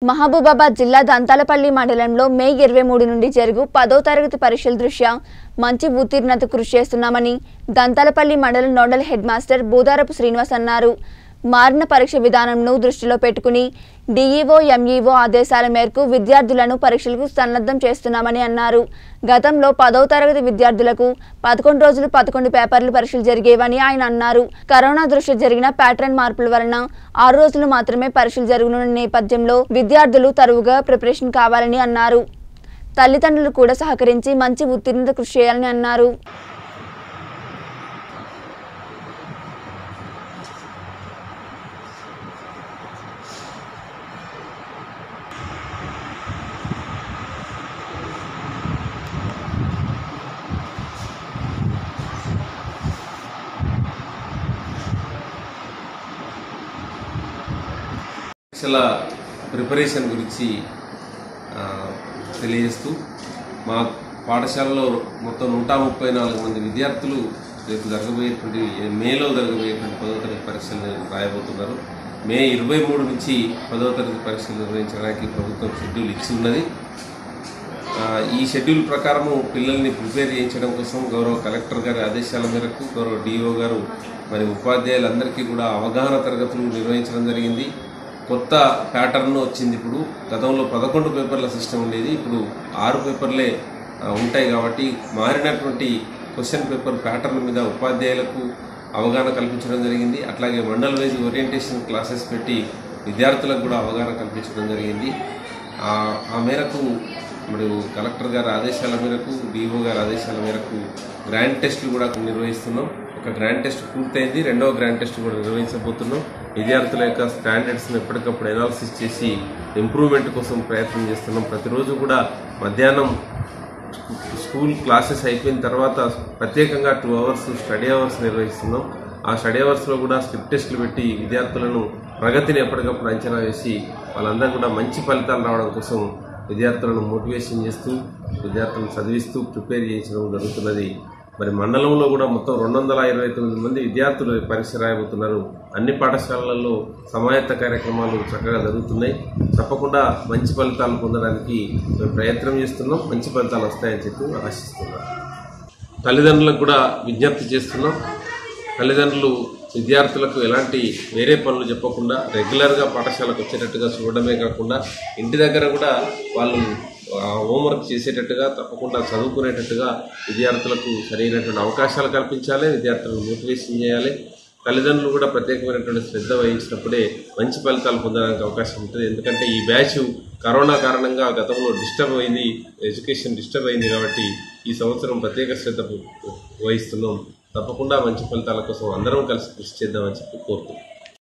మహబూబాబాద్ జిల్లా దంతాలపల్లి మండలంలో మే ఇరవై మూడు నుండి జరుగు పదో తరగతి పరీక్షల దృష్ట్యా మంచి ఉత్తీర్ణత కృషి చేస్తున్నామని దంతాలపల్లి మండలం nodal head master Budarapu Srinivas అన్నారు మారిన పరీక్ష విధానంను దృష్టిలో పెట్టుకుని డీఈఓ ఎంఈఓ ఆదేశాల మేరకు విద్యార్థులను పరీక్షలకు సన్నద్ధం చేస్తున్నామని అన్నారు గతంలో పదవ తరగతి విద్యార్థులకు పదకొండు రోజులు పదకొండు పేపర్లు పరీక్షలు జరిగేవని ఆయన అన్నారు కరోనా దృష్ట్యా జరిగిన ప్యాటర్న్ మార్పుల వలన ఆరు రోజులు మాత్రమే పరీక్షలు జరగనున్న నేపథ్యంలో విద్యార్థులు తరువుగా ప్రిపరేషన్ కావాలని అన్నారు తల్లిదండ్రులు కూడా సహకరించి మంచి ఉత్తీర్ణత కృషి చేయాలని అన్నారు పరీక్షల ప్రిపరేషన్ గురించి ఆ, తెలియజేస్తూ మా పాఠశాలలో మొత్తం నూట ముప్పై నాలుగు మంది విద్యార్థులు రేపు జరగబోయేటువంటి మేలో జరగబోయేటువంటి పదవ తరగతి పరీక్షలు రాయబోతున్నారు మే ఇరవై మూడు నుంచి పదవ తరగతి పరీక్షలు నిర్వహించడానికి ప్రభుత్వం షెడ్యూల్ ఇచ్చి ఉన్నది ఆ, ఈ షెడ్యూల్ ప్రకారము పిల్లల్ని ప్రిపేర్ చేయించడం కోసం గౌరవ కలెక్టర్ గారి ఆదేశాల మేరకు గౌరవ డిఓ గారు మరి ఉపాధ్యాయులందరికీ కూడా అవగాహన తరగతులు నిర్వహించడం జరిగింది కొత్త ప్యాటర్న్ వచ్చింది ఇప్పుడు గతంలో పదకొండు పేపర్ల సిస్టమ్ ఉండేది ఇప్పుడు ఆరు పేపర్లే ఆ, ఉంటాయి కాబట్టి మారినటువంటి క్వశ్చన్ పేపర్ ప్యాటర్న్ మీద ఉపాధ్యాయులకు అవగాహన కల్పించడం జరిగింది అట్లాగే మండల్ వైజ్ ఓరియంటేషన్ క్లాసెస్ పెట్టి విద్యార్థులకు కూడా అవగాహన కల్పించడం జరిగింది ఆ ఆ మేరకు ఇప్పుడు కలెక్టర్ గారి ఆదేశాల మేరకు డిఓ గారి ఆదేశాల మేరకు గ్రాండ్ టెస్ట్లు కూడా నిర్వహిస్తున్నాం ఒక గ్రాండ్ టెస్ట్ పూర్తయింది రెండవ గ్రాండ్ టెస్ట్ కూడా నిర్వహించబోతున్నాం విద్యార్థుల యొక్క స్టాండర్డ్స్ని ఎప్పటికప్పుడు ఎనాలిసిస్ చేసి ఇంప్రూవ్మెంట్ కోసం ప్రయత్నం చేస్తున్నాం ప్రతిరోజు కూడా మధ్యాహ్నం స్కూల్ క్లాసెస్ అయిపోయిన తర్వాత ప్రత్యేకంగా టూ అవర్స్ స్టడీ అవర్స్ నిర్వహిస్తున్నాం ఆ స్టడీ అవర్స్లో కూడా స్లిప్ టెస్టులు పెట్టి విద్యార్థులను ప్రగతిని ఎప్పటికప్పుడు అంచనా వేసి వాళ్ళందరూ కూడా మంచి ఫలితాలు రావడం కోసం విద్యార్థులను మోటివేషన్ చేస్తూ విద్యార్థులను చదివిస్తూ ప్రిపేర్ చేయించడం జరుగుతున్నది మరి మండలంలో కూడా మొత్తం రెండు వందల ఇరవై తొమ్మిది మంది విద్యార్థులు పరీక్ష రాయబోతున్నారు అన్ని పాఠశాలలలో సమాయత్త కార్యక్రమాలు చక్కగా జరుగుతున్నాయి తప్పకుండా మంచి ఫలితాలు పొందడానికి మేము ప్రయత్నం చేస్తున్నాం మంచి ఫలితాలు వస్తాయని చెప్పి ఆశిస్తున్నాం తల్లిదండ్రులకు కూడా విజ్ఞప్తి చేస్తున్నాం తల్లిదండ్రులు విద్యార్థులకు ఎలాంటి వేరే పనులు చెప్పకుండా రెగ్యులర్గా పాఠశాలకు వచ్చేటట్టుగా చూడడమే కాకుండా ఇంటి దగ్గర కూడా వాళ్ళు ఆ, హోంవర్క్ చేసేటట్టుగా తప్పకుండా చదువుకునేటట్టుగా విద్యార్థులకు సరైనటువంటి అవకాశాలు కల్పించాలి విద్యార్థులను మోటివేషన్ చేయాలి తల్లిదండ్రులు కూడా ప్రత్యేకమైనటువంటి శ్రద్ధ వహించినప్పుడే మంచి ఫలితాలు పొందడానికి అవకాశం ఉంటుంది ఎందుకంటే ఈ బ్యాచ్ కరోనా కారణంగా గతంలో డిస్టర్బ్ అయింది ఎడ్యుకేషన్ డిస్టర్బ్ అయింది కాబట్టి ఈ సంవత్సరం ప్రత్యేక శ్రద్ధ వహిస్తున్నాం తప్పకుండా మంచి ఫలితాల కోసం అందరం కలిసి కృషి చేద్దామని చెప్పి కోరుతున్నాం